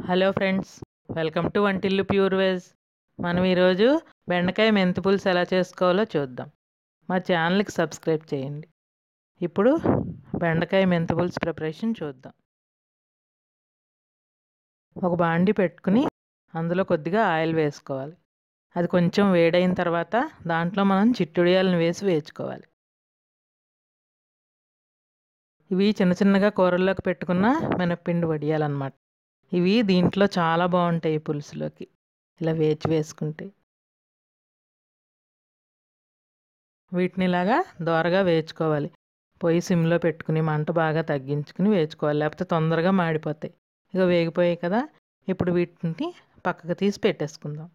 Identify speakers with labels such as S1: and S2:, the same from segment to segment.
S1: hello friends welcome to Vantillu pure veg మనం ఈరోజు బెండకాయ మెంతి పులుసు ఎలా చేసుకోవాలో చూద్దాం మా ఛానల్కి సబ్స్క్రైబ్ చేయండి ఇప్పుడు బెండకాయ మెంతి పులుసు ప్రిపరేషన్ చూద్దాం ఒక బాండి పెట్టుకుని అందులో కొద్దిగా ఆయిల్ వేసుకోవాలి అది కొంచెం వేడైన తర్వాత దాంట్లో మనం చిట్టుడియాలను వేసి వేయించుకోవాలి ఇవి చిన్న చిన్నగా కూరల్లోకి పెట్టుకున్న మినప్పిండి వడియాలన్నమాట ఇవి దీంట్లో చాలా బాగుంటాయి పులుసులోకి ఇలా వేచి వేసుకుంటే వీటిని ఇలాగా దోరగా వేయించుకోవాలి పొయ్యి సిమ్లో పెట్టుకుని మంట బాగా తగ్గించుకుని వేయించుకోవాలి లేకపోతే తొందరగా మాడిపోతాయి ఇక వేగిపోయాయి కదా ఇప్పుడు వీటిని పక్కకు తీసి పెట్టేసుకుందాం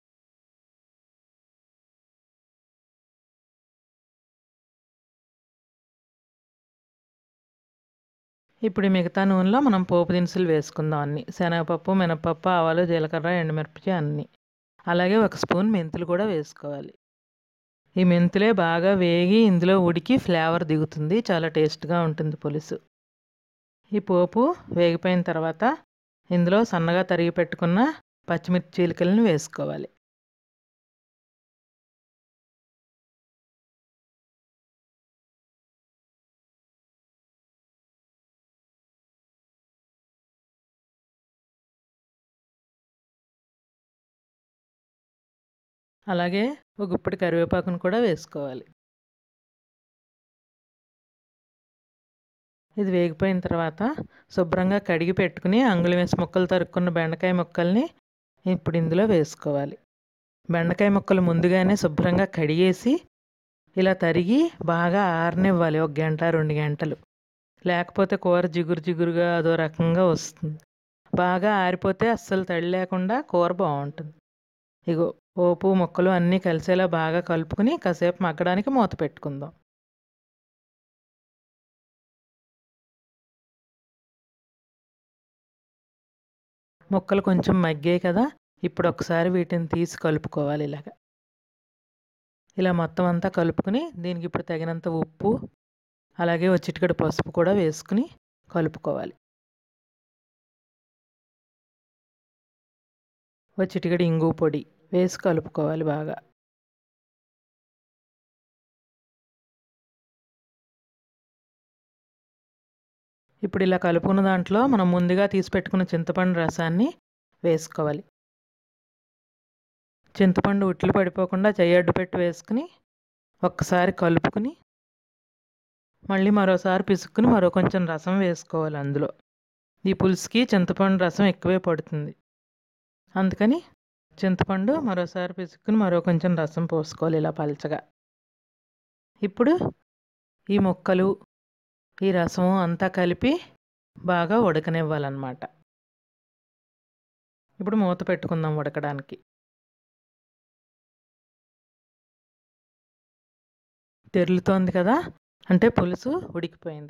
S1: ఇప్పుడు మిగతా నూనెలో మనం పోపు దినుసులు వేసుకుందాం అన్ని శనగపప్పు మినపప్పు ఆవాలు జీలకర్ర ఎండుమిరపకాయ అన్నీ అలాగే ఒక స్పూన్ మెంతులు కూడా వేసుకోవాలి ఈ మెంతులే బాగా వేగి ఇందులో ఉడికి ఫ్లేవర్ దిగుతుంది చాలా టేస్ట్గా ఉంటుంది పులుసు ఈ పోపు వేగిపోయిన తర్వాత ఇందులో సన్నగా తరిగి పెట్టుకున్న పచ్చిమిర్చి చీలికలను వేసుకోవాలి అలాగే ఒక గుప్పటి కరివేపాకును కూడా వేసుకోవాలి ఇది వేగిపోయిన తర్వాత శుభ్రంగా కడిగి పెట్టుకుని అంగుళం వేసి ముక్కలు తరుక్కున్న బెండకాయ ముక్కల్ని ఇప్పుడు ఇందులో వేసుకోవాలి బెండకాయ ముక్కలు ముందుగానే శుభ్రంగా కడిగేసి ఇలా తరిగి బాగా ఆరనివ్వాలి ఒక గంట రెండు గంటలు లేకపోతే కూర జిగురు జిగురుగా అదో రకంగా వస్తుంది బాగా ఆరిపోతే అస్సలు తడి లేకుండా కూర బాగుంటుంది ఇగో పోపు ముక్కలు అన్నీ కలిసేలా బాగా కలుపుకుని కాసేపు మగ్గడానికి మూత పెట్టుకుందాం ముక్కలు కొంచెం మగ్గాయి కదా ఇప్పుడు ఒకసారి వీటిని తీసి కలుపుకోవాలి ఇలాగ ఇలా మొత్తం అంతా కలుపుకుని దీనికి ఇప్పుడు తగినంత ఉప్పు అలాగే చిటికడ పసుపు కూడా వేసుకుని కలుపుకోవాలి చిటికడి ఇంగు పొడి వేసి కలుపుకోవాలి బాగా ఇప్పుడు ఇలా కలుపుకున్న దాంట్లో మనం ముందుగా తీసి పెట్టుకున్న చింతపండు రసాన్ని వేసుకోవాలి చింతపండు ఉట్లు పడిపోకుండా చెయ్యడ్డు పెట్టి వేసుకుని ఒక్కసారి కలుపుకుని మళ్ళీ మరోసారి పిసుక్కుని మరో కొంచెం రసం వేసుకోవాలి అందులో ఈ పులుసుకి చింతపండు రసం ఎక్కువే పడుతుంది అందుకని చింతపండు మరోసారి పిసుక్కుని మరో కొంచెం రసం పోసుకోవాలి ఇలా పలచగా ఇప్పుడు ఈ ముక్కలు ఈ రసం అంతా కలిపి బాగా ఉడకనివ్వాలన్నమాట ఇప్పుడు మూత పెట్టుకుందాం ఉడకడానికి తెరులుతోంది కదా అంటే పులుసు ఉడికిపోయింది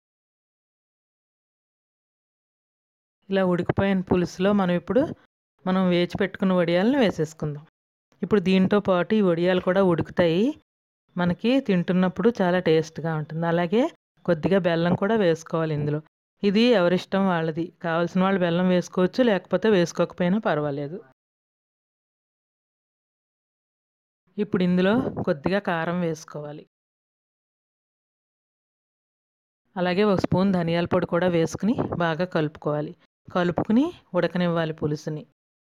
S1: ఇలా ఉడికిపోయిన పులుసులో మనం ఇప్పుడు మనం వేచి పెట్టుకున్న వడియాలను వేసేసుకుందాం ఇప్పుడు దీంతో పాటు ఈ వడియాలు కూడా ఉడుకుతాయి మనకి తింటున్నప్పుడు చాలా టేస్ట్గా ఉంటుంది అలాగే కొద్దిగా బెల్లం కూడా వేసుకోవాలి ఇందులో ఇది ఎవరిష్టం వాళ్ళది కావాల్సిన వాళ్ళు బెల్లం వేసుకోవచ్చు లేకపోతే వేసుకోకపోయినా పర్వాలేదు ఇప్పుడు ఇందులో కొద్దిగా కారం వేసుకోవాలి అలాగే ఒక స్పూన్ ధనియాల పొడి కూడా వేసుకుని బాగా కలుపుకోవాలి కలుపుకుని ఉడకనివ్వాలి పులుసుని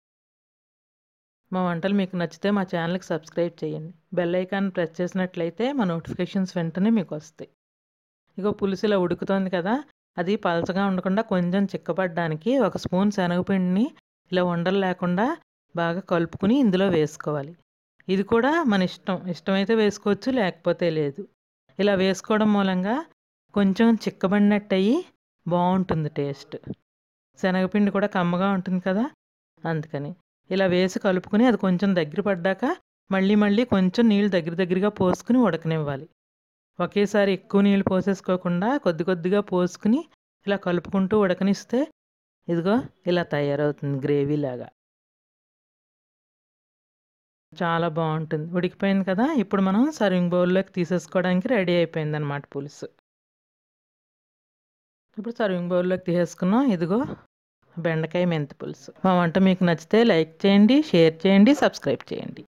S1: మా వంటలు మీకు నచ్చితే మా ఛానల్కి సబ్స్క్రైబ్ చేయండి బెల్ ఐకాన్ ప్రెస్ చేసినట్లయితే మా నోటిఫికేషన్స్ వెంటనే మీకు వస్తాయి ఇగో పులుసు ఇలా ఉడుకుతోంది కదా అది పలచగా ఉండకుండా కొంచెం చిక్కబడడానికి ఒక స్పూన్ శనగపిండిని ఇలా ఉండలు లేకుండా బాగా కలుపుకుని ఇందులో వేసుకోవాలి ఇది కూడా మన ఇష్టం ఇష్టమైతే వేసుకోవచ్చు లేకపోతే లేదు ఇలా వేసుకోవడం మూలంగా కొంచెం చిక్కబడినట్టు అయ్యి బాగుంటుంది టేస్ట్ శనగపిండి కూడా కమ్మగా ఉంటుంది కదా అందుకని ఇలా వేసి కలుపుకుని అది కొంచెం దగ్గర పడ్డాక మళ్ళీ మళ్ళీ కొంచెం నీళ్ళు దగ్గర దగ్గరగా పోసుకుని ఉడకనివ్వాలి ఒకేసారి ఎక్కువ నీళ్ళు పోసేసుకోకుండా కొద్ది కొద్దిగా పోసుకుని ఇలా కలుపుకుంటూ ఉడకనిస్తే ఇదిగో ఇలా తయారవుతుంది గ్రేవీ లాగా చాలా బాగుంటుంది ఉడికిపోయింది కదా ఇప్పుడు మనం సర్వింగ్ బౌల్లోకి తీసేసుకోవడానికి రెడీ అయిపోయింది అనమాట పులుసు ఇప్పుడు సర్వింగ్ బౌల్లోకి తీసేసుకున్నాం ఇదిగో బెండకాయ మెంతి పులుసు మా వంట మీకు నచ్చితే లైక్ చేయండి షేర్ చేయండి సబ్స్క్రైబ్ చేయండి